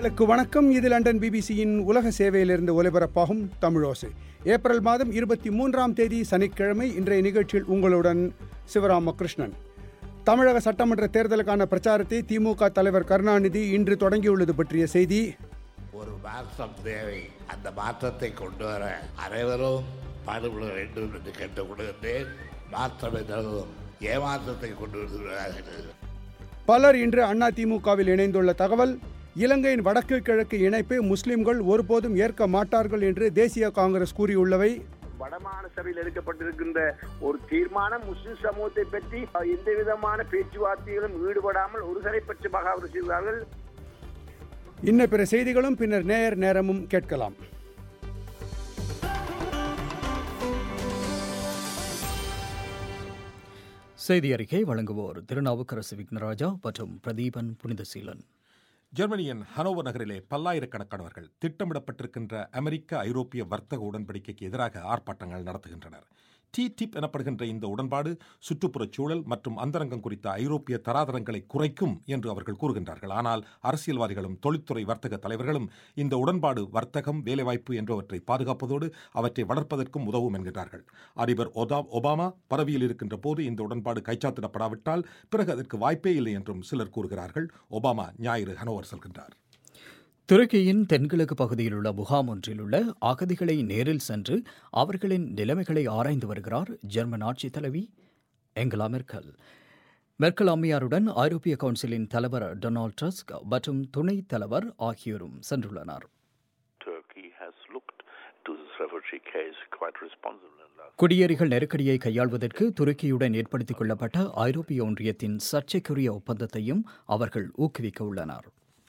நேயர்களுக்கு வணக்கம் இது லண்டன் பிபிசியின் உலக சேவையிலிருந்து ஒலிபரப்பாகும் தமிழோசை ஏப்ரல் மாதம் இருபத்தி மூன்றாம் தேதி சனிக்கிழமை இன்றைய நிகழ்ச்சியில் உங்களுடன் சிவராமகிருஷ்ணன் தமிழக சட்டமன்ற தேர்தலுக்கான பிரச்சாரத்தை திமுக தலைவர் கருணாநிதி இன்று தொடங்கியுள்ளது பற்றிய செய்தி ஒரு மாற்றம் தேவை அந்த மாற்றத்தை கொண்டு வர அனைவரும் பாடுபட வேண்டும் என்று கேட்டுக்கொள்கின்றேன் மாற்றம் என்றதும் ஏமாற்றத்தை கொண்டு வருகிறார்கள் பலர் இன்று அண்ணா திமுகவில் இணைந்துள்ள தகவல் இலங்கையின் வடக்கு கிழக்கு இணைப்பை முஸ்லிம்கள் ஒருபோதும் ஏற்க மாட்டார்கள் என்று தேசிய காங்கிரஸ் கூறியுள்ளவை வடமாகாண சபையில் எடுக்கப்பட்டிருக்கின்ற ஒரு தீர்மானம் முஸ்லிம் சமூகத்தை பற்றி எந்த விதமான பேச்சுவார்த்தைகளும் ஈடுபடாமல் ஒருதலைப்பட்ச மகாவர் செய்தார்கள் இன்ன பிற செய்திகளும் பின்னர் நேயர் நேரமும் கேட்கலாம் செய்தி அறிக்கை வழங்குவோர் திருநாவுக்கரசு விக்னராஜா மற்றும் பிரதீபன் புனிதசீலன் ஜெர்மனியின் ஹனோவர் நகரிலே பல்லாயிரக்கணக்கானவர்கள் திட்டமிடப்பட்டிருக்கின்ற அமெரிக்க ஐரோப்பிய வர்த்தக உடன்படிக்கைக்கு எதிராக ஆர்ப்பாட்டங்கள் நடத்துகின்றனர் டி டிப் எனப்படுகின்ற இந்த உடன்பாடு சுற்றுப்புறச் சூழல் மற்றும் அந்தரங்கம் குறித்த ஐரோப்பிய தராதரங்களை குறைக்கும் என்று அவர்கள் கூறுகின்றார்கள் ஆனால் அரசியல்வாதிகளும் தொழில்துறை வர்த்தக தலைவர்களும் இந்த உடன்பாடு வர்த்தகம் வேலைவாய்ப்பு என்பவற்றை பாதுகாப்பதோடு அவற்றை வளர்ப்பதற்கும் உதவும் என்கிறார்கள் அதிபர் ஒதா ஒபாமா பதவியில் இருக்கின்ற போது இந்த உடன்பாடு கைச்சாத்திடப்படாவிட்டால் பிறகு அதற்கு வாய்ப்பே இல்லை என்றும் சிலர் கூறுகிறார்கள் ஒபாமா ஞாயிறு ஹனோவர் செல்கின்றார் துருக்கியின் தென்கிழக்கு பகுதியில் உள்ள முகாம் ஒன்றில் உள்ள அகதிகளை நேரில் சென்று அவர்களின் நிலைமைகளை ஆராய்ந்து வருகிறார் ஜெர்மன் ஆட்சித் தலைவி எங்கலா மெர்க்கல் மெர்க்கல் அம்மையாருடன் ஐரோப்பிய கவுன்சிலின் தலைவர் டொனால்ட் ட்ரஸ்க் மற்றும் துணைத் தலைவர் ஆகியோரும் சென்றுள்ளனர் Turkey has looked to this refugee case quite responsibly. in last குடியேறிகள் நெருக்கடியை கையாள்வதற்கு துருக்கியுடன் ஏற்படுத்திக் கொள்ளப்பட்ட ஐரோப்பிய ஒன்றியத்தின் சர்ச்சைக்குரிய ஒப்பந்தத்தையும் அவர்கள் ஊக்குவிக்க உள்ளனர்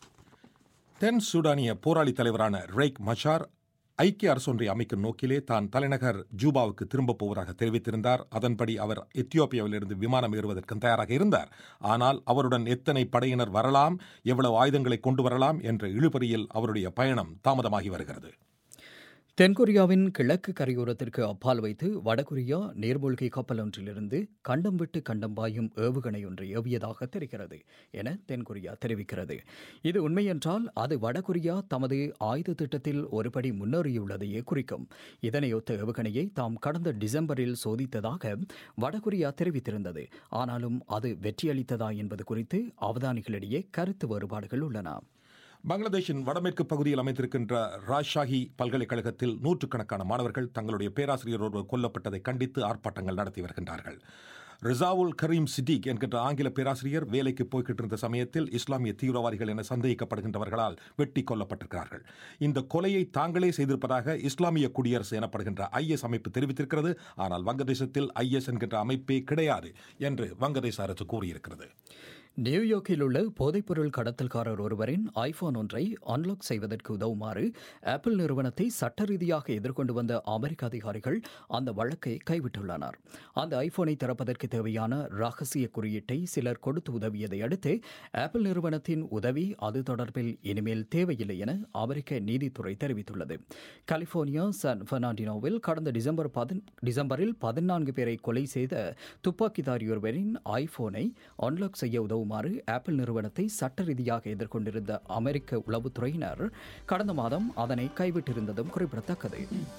தென் சூடானிய போராளி தலைவரான ரேக் மஷார் ஐக்கிய அரசொன்றை அமைக்கும் நோக்கிலே தான் தலைநகர் ஜூபாவுக்கு திரும்பப் போவதாக தெரிவித்திருந்தார் அதன்படி அவர் எத்தியோப்பியாவிலிருந்து விமானம் ஏறுவதற்கு தயாராக இருந்தார் ஆனால் அவருடன் எத்தனை படையினர் வரலாம் எவ்வளவு ஆயுதங்களை கொண்டு வரலாம் என்ற இழுபறியில் அவருடைய பயணம் தாமதமாகி வருகிறது தென்கொரியாவின் கிழக்கு கரையோரத்திற்கு அப்பால் வைத்து வடகொரியா நீர்மூழ்கி கப்பல் ஒன்றிலிருந்து கண்டம் விட்டு கண்டம் பாயும் ஏவுகணை ஒன்றை ஏவியதாக தெரிகிறது என தென்கொரியா தெரிவிக்கிறது இது உண்மையென்றால் அது வடகொரியா தமது ஆயுத திட்டத்தில் ஒருபடி முன்னேறியுள்ளதையே குறிக்கும் இதனையொத்த ஏவுகணையை தாம் கடந்த டிசம்பரில் சோதித்ததாக வடகொரியா தெரிவித்திருந்தது ஆனாலும் அது வெற்றியளித்ததா என்பது குறித்து அவதானிகளிடையே கருத்து வேறுபாடுகள் உள்ளன பங்களாதேஷின் வடமேற்கு பகுதியில் அமைந்திருக்கின்ற ராஜ்ஷாஹி பல்கலைக்கழகத்தில் நூற்றுக்கணக்கான மாணவர்கள் தங்களுடைய பேராசிரியர் ஒருவர் கொல்லப்பட்டதை கண்டித்து ஆர்ப்பாட்டங்கள் நடத்தி வருகின்றார்கள் ரிசாவுல் கரீம் சிட்டிக் என்கின்ற ஆங்கில பேராசிரியர் வேலைக்கு போய்கிட்டு இருந்த சமயத்தில் இஸ்லாமிய தீவிரவாதிகள் என சந்தேகிக்கப்படுகின்றவர்களால் வெட்டி கொல்லப்பட்டிருக்கிறார்கள் இந்த கொலையை தாங்களே செய்திருப்பதாக இஸ்லாமிய குடியரசு எனப்படுகின்ற ஐஎஸ் அமைப்பு தெரிவித்திருக்கிறது ஆனால் வங்கதேசத்தில் ஐஎஸ் என்கின்ற அமைப்பே கிடையாது என்று வங்கதேச அரசு கூறியிருக்கிறது நியூயார்க்கில் உள்ள போதைப்பொருள் கடத்தல்காரர் ஒருவரின் ஐபோன் ஒன்றை அன்லாக் செய்வதற்கு உதவுமாறு ஆப்பிள் நிறுவனத்தை சட்ட ரீதியாக எதிர்கொண்டு வந்த அமெரிக்க அதிகாரிகள் அந்த வழக்கை கைவிட்டுள்ளனர் அந்த ஐபோனை திறப்பதற்கு தேவையான ரகசிய குறியீட்டை சிலர் கொடுத்து உதவியதை அடுத்து ஆப்பிள் நிறுவனத்தின் உதவி அது தொடர்பில் இனிமேல் தேவையில்லை என அமெரிக்க நீதித்துறை தெரிவித்துள்ளது கலிபோர்னியா சான் பெர்னாண்டினோவில் கடந்த டிசம்பர் பதின் டிசம்பரில் பதினான்கு பேரை கொலை செய்த துப்பாக்கிதாரி ஒருவரின் ஐபோனை அன்லாக் செய்ய உதவும் உதவுமாறு ஆப்பிள் நிறுவனத்தை சட்ட ரீதியாக எதிர்கொண்டிருந்த அமெரிக்க உளவுத்துறையினர் கடந்த மாதம் அதனை கைவிட்டிருந்ததும் குறிப்பிடத்தக்கது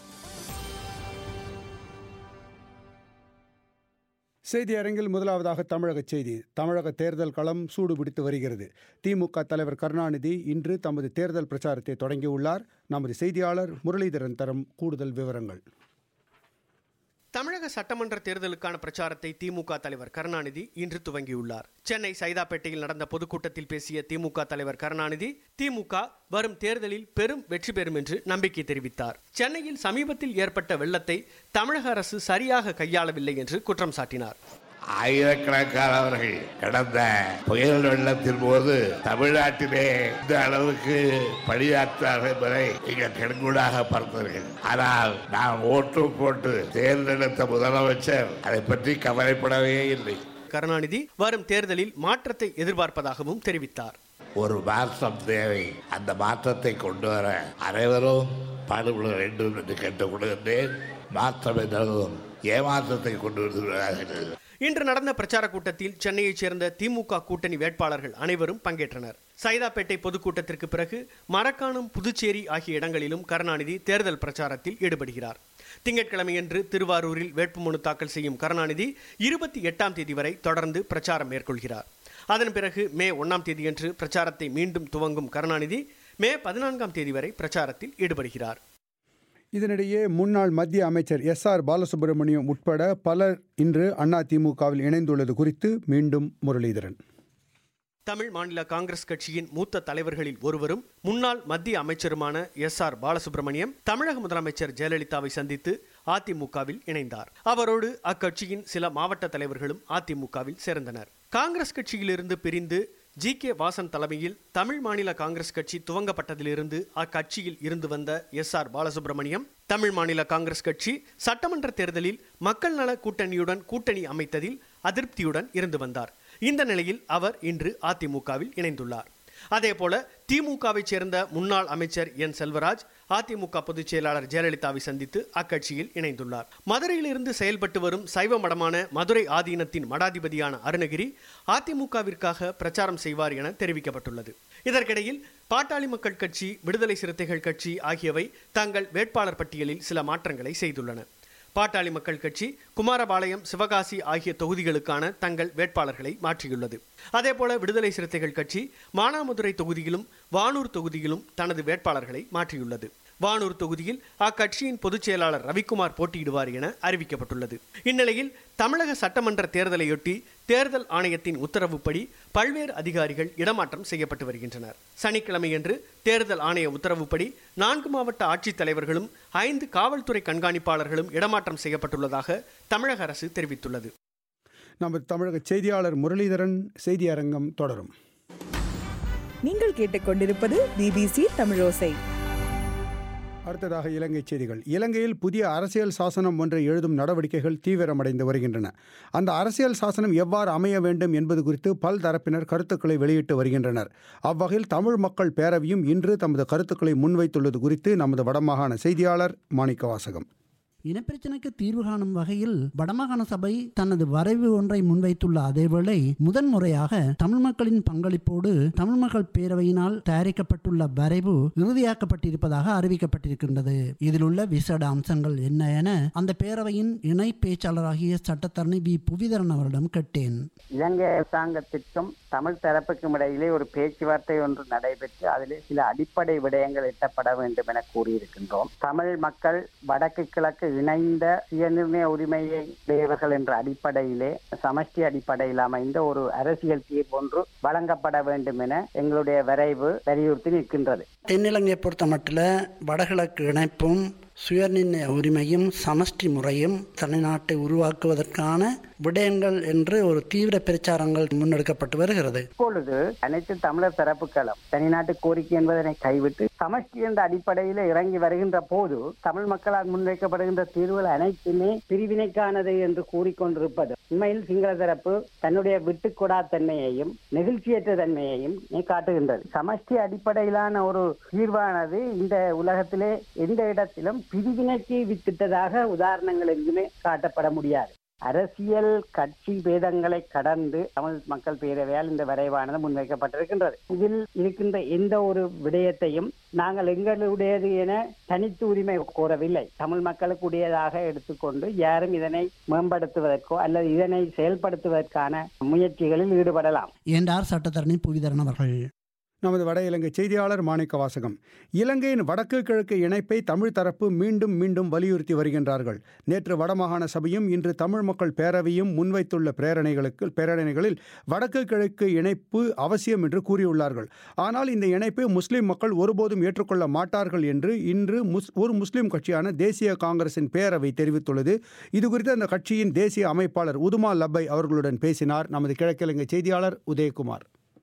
செய்தி அரங்கில் முதலாவதாக தமிழக செய்தி தமிழக தேர்தல் களம் சூடுபிடித்து வருகிறது திமுக தலைவர் கருணாநிதி இன்று தமது தேர்தல் பிரச்சாரத்தை தொடங்கியுள்ளார் நமது செய்தியாளர் முரளிதரன் தரும் கூடுதல் விவரங்கள் தமிழக சட்டமன்ற தேர்தலுக்கான பிரச்சாரத்தை திமுக தலைவர் கருணாநிதி இன்று துவங்கியுள்ளார் சென்னை சைதாப்பேட்டையில் நடந்த பொதுக்கூட்டத்தில் பேசிய திமுக தலைவர் கருணாநிதி திமுக வரும் தேர்தலில் பெரும் வெற்றி பெறும் என்று நம்பிக்கை தெரிவித்தார் சென்னையில் சமீபத்தில் ஏற்பட்ட வெள்ளத்தை தமிழக அரசு சரியாக கையாளவில்லை என்று குற்றம் சாட்டினார் ஆயிரக்கணக்கானவர்கள் கடந்த புயல் வெள்ளத்தின் போது தமிழ்நாட்டிலே இந்த அளவுக்கு பணியாற்றார்கள் என்பதை நீங்கள் கண்கூடாக பார்த்தீர்கள் ஆனால் நான் ஓட்டு போட்டு தேர்ந்தெடுத்த முதலமைச்சர் அதை பற்றி கவலைப்படவே இல்லை கருணாநிதி வரும் தேர்தலில் மாற்றத்தை எதிர்பார்ப்பதாகவும் தெரிவித்தார் ஒரு மாற்றம் தேவை அந்த மாற்றத்தை கொண்டு வர அனைவரும் பாடுபட வேண்டும் என்று கேட்டுக்கொள்கின்றேன் மாற்றம் என்றதும் ஏமாற்றத்தை கொண்டு வருகிறார்கள் இன்று நடந்த பிரச்சார கூட்டத்தில் சென்னையைச் சேர்ந்த திமுக கூட்டணி வேட்பாளர்கள் அனைவரும் பங்கேற்றனர் சைதாப்பேட்டை பொதுக்கூட்டத்திற்கு பிறகு மரக்காணம் புதுச்சேரி ஆகிய இடங்களிலும் கருணாநிதி தேர்தல் பிரச்சாரத்தில் ஈடுபடுகிறார் திங்கட்கிழமையன்று திருவாரூரில் வேட்புமனு தாக்கல் செய்யும் கருணாநிதி இருபத்தி எட்டாம் தேதி வரை தொடர்ந்து பிரச்சாரம் மேற்கொள்கிறார் அதன் பிறகு மே ஒன்னாம் தேதியன்று பிரச்சாரத்தை மீண்டும் துவங்கும் கருணாநிதி மே பதினான்காம் தேதி வரை பிரச்சாரத்தில் ஈடுபடுகிறார் இதனிடையே முன்னாள் மத்திய அமைச்சர் எஸ் ஆர் பாலசுப்ரமணியம் உட்பட பலர் இன்று அண்ணா திமுகவில் இணைந்துள்ளது குறித்து மீண்டும் முரளிதரன் தமிழ் மாநில காங்கிரஸ் கட்சியின் மூத்த தலைவர்களில் ஒருவரும் முன்னாள் மத்திய அமைச்சருமான எஸ் ஆர் பாலசுப்ரமணியம் தமிழக முதலமைச்சர் ஜெயலலிதாவை சந்தித்து அதிமுகவில் இணைந்தார் அவரோடு அக்கட்சியின் சில மாவட்ட தலைவர்களும் அதிமுகவில் சேர்ந்தனர் காங்கிரஸ் கட்சியிலிருந்து பிரிந்து ஜி கே வாசன் தலைமையில் தமிழ் மாநில காங்கிரஸ் கட்சி துவங்கப்பட்டதிலிருந்து அக்கட்சியில் இருந்து வந்த எஸ் ஆர் பாலசுப்ரமணியம் தமிழ் மாநில காங்கிரஸ் கட்சி சட்டமன்ற தேர்தலில் மக்கள் நல கூட்டணியுடன் கூட்டணி அமைத்ததில் அதிருப்தியுடன் இருந்து வந்தார் இந்த நிலையில் அவர் இன்று அதிமுகவில் இணைந்துள்ளார் அதேபோல திமுகவை சேர்ந்த முன்னாள் அமைச்சர் என் செல்வராஜ் அதிமுக பொதுச் செயலாளர் ஜெயலலிதாவை சந்தித்து அக்கட்சியில் இணைந்துள்ளார் மதுரையிலிருந்து செயல்பட்டு வரும் சைவ மடமான மதுரை ஆதீனத்தின் மடாதிபதியான அருணகிரி அதிமுகவிற்காக பிரச்சாரம் செய்வார் என தெரிவிக்கப்பட்டுள்ளது இதற்கிடையில் பாட்டாளி மக்கள் கட்சி விடுதலை சிறுத்தைகள் கட்சி ஆகியவை தங்கள் வேட்பாளர் பட்டியலில் சில மாற்றங்களை செய்துள்ளன பாட்டாளி மக்கள் கட்சி குமாரபாளையம் சிவகாசி ஆகிய தொகுதிகளுக்கான தங்கள் வேட்பாளர்களை மாற்றியுள்ளது அதேபோல விடுதலை சிறுத்தைகள் கட்சி மானாமதுரை தொகுதியிலும் வானூர் தொகுதியிலும் தனது வேட்பாளர்களை மாற்றியுள்ளது வானூர் தொகுதியில் அக்கட்சியின் பொதுச் செயலாளர் ரவிக்குமார் போட்டியிடுவார் என அறிவிக்கப்பட்டுள்ளது இந்நிலையில் தமிழக சட்டமன்ற தேர்தலையொட்டி தேர்தல் ஆணையத்தின் உத்தரவுப்படி பல்வேறு அதிகாரிகள் இடமாற்றம் செய்யப்பட்டு வருகின்றனர் சனிக்கிழமையன்று தேர்தல் ஆணைய உத்தரவுப்படி நான்கு மாவட்ட ஆட்சித்தலைவர்களும் ஐந்து காவல்துறை கண்காணிப்பாளர்களும் இடமாற்றம் செய்யப்பட்டுள்ளதாக தமிழக அரசு தெரிவித்துள்ளது நமது தமிழக செய்தியாளர் முரளிதரன் செய்தி அரங்கம் தொடரும் நீங்கள் கேட்டுக்கொண்டிருப்பது பிபிசி தமிழோசை அடுத்ததாக இலங்கை செய்திகள் இலங்கையில் புதிய அரசியல் சாசனம் ஒன்றை எழுதும் நடவடிக்கைகள் தீவிரமடைந்து வருகின்றன அந்த அரசியல் சாசனம் எவ்வாறு அமைய வேண்டும் என்பது குறித்து பல் தரப்பினர் கருத்துக்களை வெளியிட்டு வருகின்றனர் அவ்வகையில் தமிழ் மக்கள் பேரவையும் இன்று தமது கருத்துக்களை முன்வைத்துள்ளது குறித்து நமது வடமாகாண செய்தியாளர் மாணிக்கவாசகம் இனப்பிரச்சனைக்கு தீர்வு காணும் வகையில் வடமாகாண சபை தனது வரைவு ஒன்றை முன்வைத்துள்ள அதேவேளை முதன்முறையாக தமிழ் மக்களின் பங்களிப்போடு தமிழ் மக்கள் பேரவையினால் தயாரிக்கப்பட்டுள்ள வரைவு இறுதியாக்கப்பட்டிருப்பதாக அறிவிக்கப்பட்டிருக்கின்றது இதில் உள்ள விசேட அம்சங்கள் என்ன என அந்த பேரவையின் இணை பேச்சாளராகிய சட்டத்தரணி வி புவிதரன் அவரிடம் கேட்டேன் இலங்கை அரசாங்கத்திற்கும் தமிழ் தரப்புக்கும் இடையிலே ஒரு பேச்சுவார்த்தை ஒன்று நடைபெற்று அதிலே சில அடிப்படை விடயங்கள் எட்டப்பட வேண்டும் என கூறியிருக்கின்றோம் தமிழ் மக்கள் வடக்கு கிழக்கு இணைந்த சுயநிர்ணய உரிமையை உடையவர்கள் என்ற அடிப்படையிலே சமஷ்டி அடிப்படையில் அமைந்த ஒரு அரசியல் தீர்வு ஒன்று வழங்கப்பட வேண்டும் என எங்களுடைய வரைவு வலியுறுத்தி நிற்கின்றது தென்னிலங்கையை பொறுத்த மட்டில் வடகிழக்கு இணைப்பும் சுயநிர்ணய உரிமையும் சமஷ்டி முறையும் தனிநாட்டை உருவாக்குவதற்கான விடயங்கள் என்று ஒரு தீவிர பிரச்சாரங்கள் முன்னெடுக்கப்பட்டு வருகிறது இப்பொழுது அனைத்து தமிழர் தரப்புகளும் தனிநாட்டு கோரிக்கை என்பதனை கைவிட்டு சமஷ்டி என்ற அடிப்படையில் இறங்கி வருகின்ற போது தமிழ் மக்களால் முன்வைக்கப்படுகின்ற தீர்வுகள் அனைத்துமே பிரிவினைக்கானது என்று கூறிக்கொண்டிருப்பது உண்மையில் சிங்கள தரப்பு தன்னுடைய விட்டுக்கொடா தன்மையையும் நெகிழ்ச்சியற்ற தன்மையையும் காட்டுகின்றது சமஷ்டி அடிப்படையிலான ஒரு தீர்வானது இந்த உலகத்திலே எந்த இடத்திலும் பிரிவினைக்கு வித்திட்டதாக உதாரணங்கள் எங்குமே காட்டப்பட முடியாது அரசியல் கட்சி பேதங்களை கடந்து தமிழ் மக்கள் பேரவையால் இந்த வரைவானது முன்வைக்கப்பட்டிருக்கின்றது இதில் இருக்கின்ற எந்த ஒரு விடயத்தையும் நாங்கள் எங்களுடையது என தனித்து உரிமை கோரவில்லை தமிழ் மக்களுக்குடையதாக எடுத்துக்கொண்டு யாரும் இதனை மேம்படுத்துவதற்கோ அல்லது இதனை செயல்படுத்துவதற்கான முயற்சிகளில் ஈடுபடலாம் என்றார் சட்டத்தரணி புவிதரன் அவர்கள் நமது வட இலங்கை செய்தியாளர் மாணிக்க வாசகம் இலங்கையின் வடக்கு கிழக்கு இணைப்பை தமிழ் தரப்பு மீண்டும் மீண்டும் வலியுறுத்தி வருகின்றார்கள் நேற்று வடமாகாண சபையும் இன்று தமிழ் மக்கள் பேரவையும் முன்வைத்துள்ள பிரேரணைகளுக்கு பிரேரணைகளில் வடக்கு கிழக்கு இணைப்பு அவசியம் என்று கூறியுள்ளார்கள் ஆனால் இந்த இணைப்பை முஸ்லிம் மக்கள் ஒருபோதும் ஏற்றுக்கொள்ள மாட்டார்கள் என்று இன்று முஸ் ஒரு முஸ்லிம் கட்சியான தேசிய காங்கிரசின் பேரவை தெரிவித்துள்ளது இதுகுறித்து அந்த கட்சியின் தேசிய அமைப்பாளர் உதுமா லப்பை அவர்களுடன் பேசினார் நமது கிழக்கிழங்கை செய்தியாளர் உதயகுமார்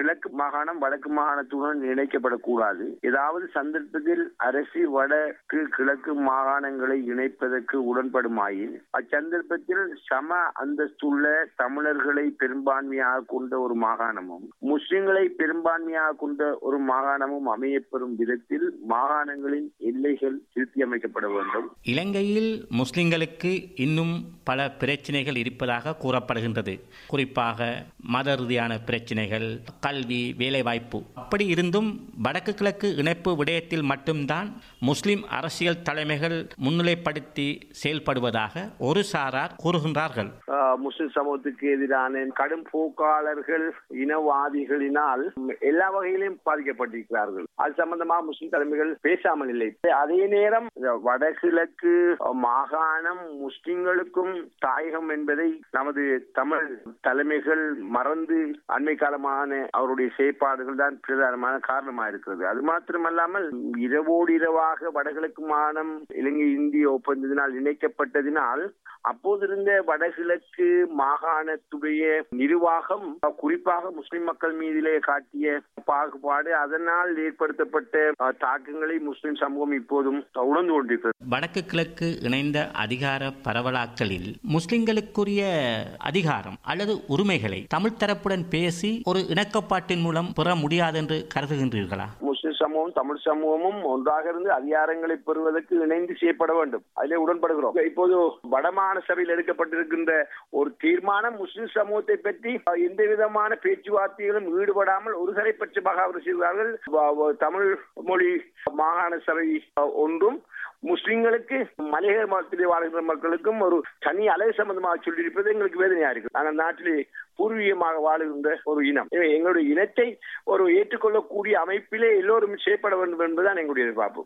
கிழக்கு மாகாணம் வடக்கு மாகாணத்துடன் இணைக்கப்படக்கூடாது ஏதாவது சந்தர்ப்பத்தில் அரசு வடக்கு கிழக்கு மாகாணங்களை இணைப்பதற்கு உடன்படுமாயின் அச்சந்தர்ப்பத்தில் சம அந்தஸ்துள்ள தமிழர்களை பெரும்பான்மையாக கொண்ட ஒரு மாகாணமும் முஸ்லிம்களை பெரும்பான்மையாக கொண்ட ஒரு மாகாணமும் அமையப்பெறும் விதத்தில் மாகாணங்களின் எல்லைகள் திருத்தி அமைக்கப்பட வேண்டும் இலங்கையில் முஸ்லிம்களுக்கு இன்னும் பல பிரச்சனைகள் இருப்பதாக கூறப்படுகின்றது குறிப்பாக மத ரீதியான பிரச்சனைகள் கல்வி வேலைவாய்ப்பு அப்படி இருந்தும் வடக்கு கிழக்கு இணைப்பு விடயத்தில் மட்டும்தான் முஸ்லிம் அரசியல் தலைமைகள் முன்னிலைப்படுத்தி செயல்படுவதாக ஒரு சாரார் கூறுகின்றார்கள் ஆஹ் முஸ்லிம் சமூகத்துக்கு எதிரான கடும் போக்காளர்கள் இனவாதிகளினால் எல்லா வகையிலும் பாதிக்கப்பட்டிருக்கிறார்கள் அது சம்பந்தமாக முஸ்லிம் தலைமைகள் பேசாமல் இல்லை அதே நேரம் இந்த வடகிழக்கு மாகாணம் முஸ்லிம்களுக்கும் தாயகம் என்பதை நமது தமிழ் தலைமைகள் மறந்து அண்மை காலமான அவருடைய செயற்பாடுகள் தான் பிரதானமான காரணமாக இருக்கிறது அது மாத்திரமல்லாமல் இரவோடு இரவாக வடகிழக்கு மாகாணம் இலங்கை இந்திய ஒப்பந்தத்தினால் இணைக்கப்பட்டதினால் அப்போதிருந்த வடகிழக்கு மாகாணத்துடைய நிர்வாகம் குறிப்பாக முஸ்லிம் மக்கள் மீதிலே காட்டிய பாகுபாடு அதனால் ஏற்படுத்தப்பட்ட அஹ், தாக்கங்களை முஸ்லிம் சமூகம் இப்போதும் உணர்ந்து கொண்டிருக்கிறது வடக்கு கிழக்கு இணைந்த அதிகார பரவலாக்கலில் முஸ்லிம்களுக்குரிய அதிகாரம் அல்லது உரிமைகளை தமிழ் தரப்புடன் பேசி ஒரு இணக்கப்பாட்டின் மூலம் பெற முடியாது என்று கருதுகின்றீர்களா முஸ்லிம் சமூகம் தமிழ் சமூகமும் ஒன்றாக இருந்து அதிகாரங்களை பெறுவதற்கு இணைந்து செய்யப்பட வேண்டும் அதிலே உடன்படுகிறோம் இப்போது வடமாகாண சபையில் எடுக்கப்பட்டிருக்கின்ற ஒரு தீர்மானம் முஸ்லிம் சமூகத்தை பற்றி எந்த விதமான பேச்சுவார்த்தைகளும் ஈடுபடாமல் ஒருதலைப்பட்சமாக அவர் செய்கிறார்கள் வ- வ- தமிழ் மொழி மாகாண சபை அஹ், ஒன்றும் முஸ்லிம்களுக்கு மலையக மதத்திலே வாழ்கின்ற மக்களுக்கும் ஒரு தனி அழகு சம்பந்தமாக சொல்லியிருப்பது எங்களுக்கு வேதனையா இருக்கு நாங்கள் நாட்டிலே பூர்வீகமாக வாழுகின்ற ஒரு இனம் எனவே எங்களுடைய இனத்தை ஒரு ஏற்றுக்கொள்ளக்கூடிய அமைப்பிலே எல்லோரும் செயற்பட வேண்டும் என்பதுதான் எங்களுடைய எதிர்பார்ப்பு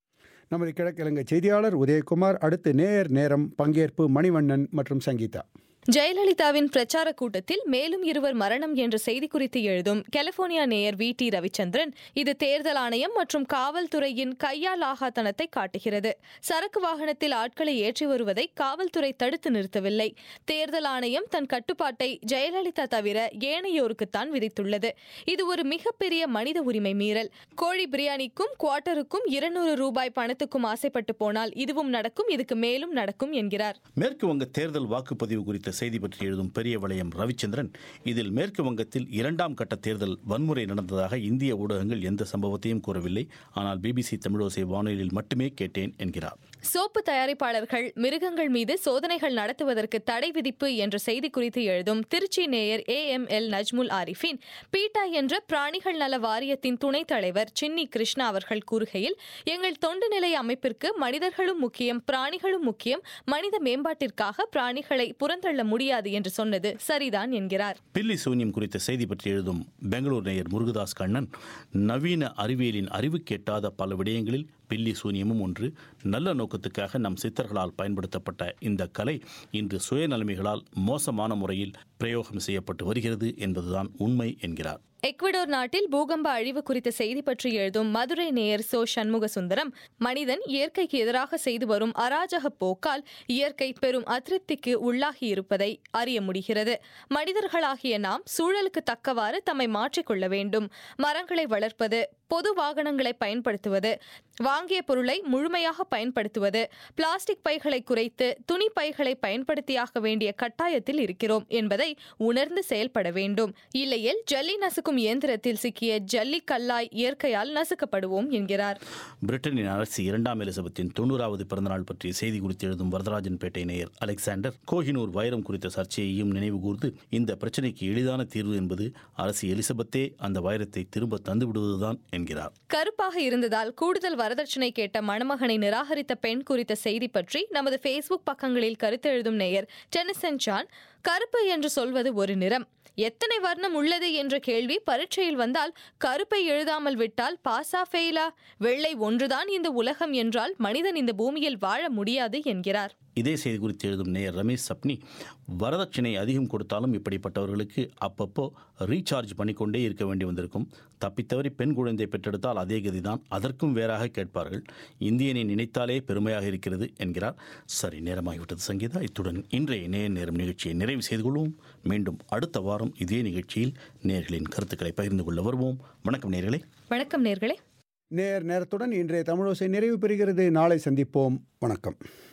நமது கிழக்கிழங்கை செய்தியாளர் உதயகுமார் அடுத்து நேர் நேரம் பங்கேற்பு மணிவண்ணன் மற்றும் சங்கீதா ஜெயலலிதாவின் பிரச்சார கூட்டத்தில் மேலும் இருவர் மரணம் என்ற செய்தி குறித்து எழுதும் கலிபோர்னியா நேயர் வி டி ரவிச்சந்திரன் இது தேர்தல் ஆணையம் மற்றும் காவல்துறையின் கையாலாகாத்தனத்தை காட்டுகிறது சரக்கு வாகனத்தில் ஆட்களை ஏற்றி வருவதை காவல்துறை தடுத்து நிறுத்தவில்லை தேர்தல் ஆணையம் தன் கட்டுப்பாட்டை ஜெயலலிதா தவிர ஏனையோருக்குத்தான் விதித்துள்ளது இது ஒரு மிகப்பெரிய மனித உரிமை மீறல் கோழி பிரியாணிக்கும் குவார்ட்டருக்கும் இருநூறு ரூபாய் பணத்துக்கும் ஆசைப்பட்டு போனால் இதுவும் நடக்கும் இதுக்கு மேலும் நடக்கும் என்கிறார் மேற்கு வங்க தேர்தல் வாக்குப்பதிவு குறித்த செய்தி பற்றி எழுதும் பெரிய வளையம் ரவிச்சந்திரன் இதில் மேற்கு வங்கத்தில் இரண்டாம் கட்ட தேர்தல் வன்முறை நடந்ததாக இந்திய ஊடகங்கள் எந்த சம்பவத்தையும் கூறவில்லை ஆனால் பிபிசி தமிழோசை வானொலியில் மட்டுமே கேட்டேன் என்கிறார் சோப்பு தயாரிப்பாளர்கள் மிருகங்கள் மீது சோதனைகள் நடத்துவதற்கு தடை விதிப்பு என்ற செய்தி குறித்து எழுதும் திருச்சி நேயர் A M L Najmul Arifin PETA என்ற பிராணிகள் நல வாரியத்தின் துணைத் தலைவர் சின்னி கிருஷ்ணா அவர்கள் கூறுகையில் எங்கள் தொண்டு நிலை அமைப்பிற்கு மனிதர்களும் முக்கியம் பிராணிகளும் முக்கியம் மனித மேம்பாட்டிற்காக பிராணிகளை புறந்தள்ள முடியாது என்று சொன்னது சரிதான் என்கிறார் பில்லி சூன்யம் குறித்த செய்தி பற்றி எழுதும் பெங்களூர் நேயர் முருகதாஸ் கண்ணன் நவீன அறிவியலின் அறிவு கேட்டாத பல விடயங்களில் பில்லி சூன்யமும் ஒன்று நல்ல நோக்கத்துக்காக நம் சித்தர்களால் பயன்படுத்தப்பட்ட இந்த கலை இன்று சுயநலமைகளால் மோசமான முறையில் பிரயோகம் செய்யப்பட்டு வருகிறது என்பதுதான் உண்மை என்கிறார் எக்வடோர் நாட்டில் பூகம்ப அழிவு குறித்த செய்தி பற்றி எழுதும் மதுரை நேயர் சோ சண்முக சுந்தரம் மனிதன் இயற்கைக்கு எதிராக செய்து வரும் அராஜக போக்கால் இயற்கை பெரும் அதிருப்திக்கு உள்ளாகி இருப்பதை அறிய முடிகிறது மனிதர்களாகிய நாம் சூழலுக்கு தக்கவாறு தம்மை மாற்றிக்கொள்ள வேண்டும் மரங்களை வளர்ப்பது பொது வாகனங்களை பயன்படுத்துவது வாங்கிய பொருளை முழுமையாக பயன்படுத்துவது பிளாஸ்டிக் பைகளை குறைத்து துணி பைகளை பயன்படுத்தியாக வேண்டிய கட்டாயத்தில் இருக்கிறோம் என்பதை உணர்ந்து செயல்பட வேண்டும் இல்லையேல் ஜல்லி நசுக்கும் இயந்திரத்தில் சிக்கிய ஜல்லி கல்லாய் இயற்கையால் நசுக்கப்படுவோம் என்கிறார் பிரிட்டனின் அரசு இரண்டாம் எலிசபெத்தின் தொண்ணூறாவது பிறந்தநாள் பற்றிய செய்தி குறித்து எழுதும் வரதராஜன் பேட்டை நேயர் அலெக்சாண்டர் கோஹினூர் வைரம் குறித்த சர்ச்சையையும் நினைவு கூர்ந்து இந்த பிரச்சனைக்கு எளிதான தீர்வு என்பது அரசு எலிசபெத்தே அந்த வைரத்தை திரும்ப தந்து விடுவதுதான் என்கிறார் கருப்பாக இருந்ததால் கூடுதல் வரதட்சணை கேட்ட மணமகனை நிராகரித்த பெண் குறித்த செய்தி பற்றி நமது ஃபேஸ்புக் பக்கங்களில் கருத்து எழுதும் நேயர் டெனிசன் ஜான் கருப்பு என்று சொல்வது ஒரு நிறம் எத்தனை வர்ணம் உள்ளது என்ற கேள்வி பரீட்சையில் வந்தால் கருப்பை எழுதாமல் விட்டால் பாஸா ஃபெயிலா வெள்ளை ஒன்றுதான் இந்த உலகம் என்றால் மனிதன் இந்த பூமியில் வாழ முடியாது என்கிறார் இதே செய்தி குறித்து எழுதும் நேயர் ரமேஷ் சப்னி வரதட்சணை அதிகம் கொடுத்தாலும் இப்படிப்பட்டவர்களுக்கு அப்பப்போ ரீசார்ஜ் பண்ணிக்கொண்டே இருக்க வேண்டி வந்திருக்கும் தப்பித்தவறி பெண் குழந்தை பெற்றெடுத்தால் அதே கதிதான் அதற்கும் வேறாக கேட்பார்கள் இந்தியனை நினைத்தாலே பெருமையாக இருக்கிறது என்கிறார் சரி நேரமாகிவிட்டது சங்கீதா இத்துடன் இன்றைய நேய நேரம் நிகழ்ச்சியை நிறைவு செய்து கொள்வோம் மீண்டும் அடுத்த வாரம் இன்றும் இதே நிகழ்ச்சியில் நேர்களின் கருத்துக்களை பகிர்ந்து கொள்ள வருவோம் வணக்கம் நேர்களே வணக்கம் நேர்களே நேர் நேரத்துடன் இன்றைய தமிழோசை நிறைவு பெறுகிறது நாளை சந்திப்போம் வணக்கம்